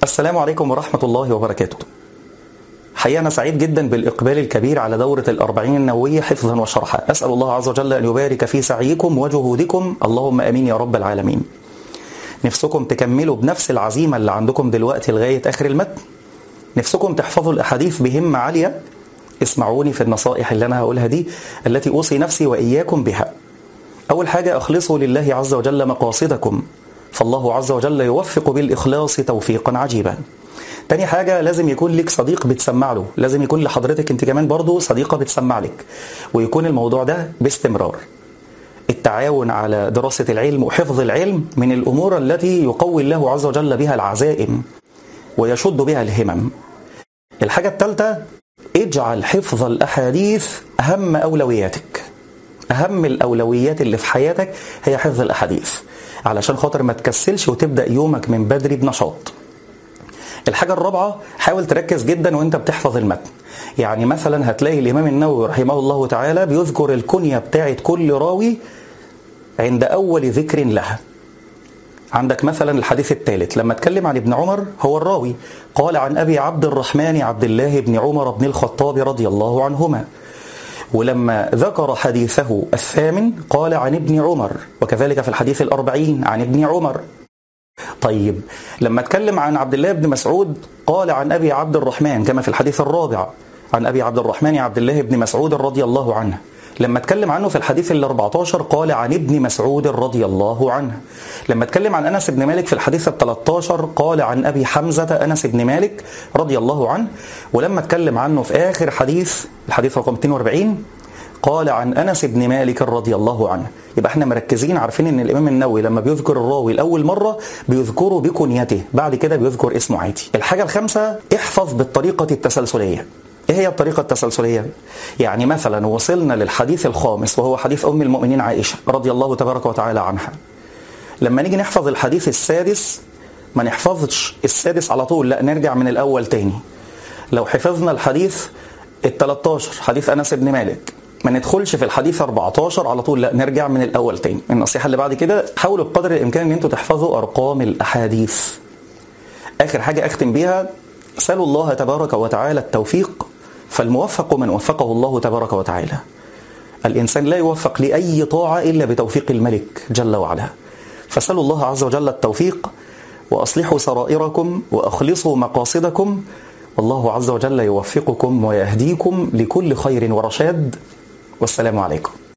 السلام عليكم ورحمة الله وبركاته حقيقة أنا سعيد جدا بالإقبال الكبير على دورة الأربعين النووية حفظا وشرحا أسأل الله عز وجل أن يبارك في سعيكم وجهودكم اللهم أمين يا رب العالمين نفسكم تكملوا بنفس العزيمة اللي عندكم دلوقتي لغاية آخر المتن نفسكم تحفظوا الأحاديث بهمة عالية اسمعوني في النصائح اللي أنا هقولها دي التي أوصي نفسي وإياكم بها أول حاجة أخلصوا لله عز وجل مقاصدكم فالله عز وجل يوفق بالإخلاص توفيقا عجيبا تاني حاجة لازم يكون لك صديق بتسمع له لازم يكون لحضرتك انت كمان برضو صديقة بتسمع لك ويكون الموضوع ده باستمرار التعاون على دراسة العلم وحفظ العلم من الأمور التي يقوي الله عز وجل بها العزائم ويشد بها الهمم الحاجة الثالثة اجعل حفظ الأحاديث أهم أولوياتك أهم الأولويات اللي في حياتك هي حفظ الأحاديث علشان خاطر ما تكسلش وتبدأ يومك من بدري بنشاط الحاجة الرابعة حاول تركز جدا وانت بتحفظ المتن يعني مثلا هتلاقي الإمام النووي رحمه الله تعالى بيذكر الكنية بتاعت كل راوي عند أول ذكر لها عندك مثلا الحديث الثالث لما اتكلم عن ابن عمر هو الراوي قال عن أبي عبد الرحمن عبد الله بن عمر بن الخطاب رضي الله عنهما ولما ذكر حديثه الثامن قال عن ابن عمر وكذلك في الحديث الأربعين عن ابن عمر طيب لما اتكلم عن عبد الله بن مسعود قال عن أبي عبد الرحمن كما في الحديث الرابع عن أبي عبد الرحمن عبد الله بن مسعود رضي الله عنه لما اتكلم عنه في الحديث ال 14 قال عن ابن مسعود رضي الله عنه لما اتكلم عن انس بن مالك في الحديث ال 13 قال عن ابي حمزه انس بن مالك رضي الله عنه ولما اتكلم عنه في اخر حديث الحديث رقم 240 قال عن انس بن مالك رضي الله عنه يبقى احنا مركزين عارفين ان الامام النووي لما بيذكر الراوي لاول مره بيذكره بكنيته بعد كده بيذكر اسمه عادي الحاجه الخامسه احفظ بالطريقه التسلسليه ايه هي الطريقة التسلسلية؟ يعني مثلا وصلنا للحديث الخامس وهو حديث أم المؤمنين عائشة رضي الله تبارك وتعالى عنها. لما نيجي نحفظ الحديث السادس ما نحفظش السادس على طول لا نرجع من الأول تاني. لو حفظنا الحديث ال 13 حديث أنس بن مالك ما ندخلش في الحديث 14 على طول لا نرجع من الأول تاني. النصيحة اللي بعد كده حاولوا بقدر الإمكان إن أنتوا تحفظوا أرقام الأحاديث. آخر حاجة أختم بيها سألوا الله تبارك وتعالى التوفيق فالموفق من وفقه الله تبارك وتعالى الإنسان لا يوفق لأي طاعة إلا بتوفيق الملك جل وعلا فسألوا الله عز وجل التوفيق وأصلحوا سرائركم وأخلصوا مقاصدكم والله عز وجل يوفقكم ويهديكم لكل خير ورشاد والسلام عليكم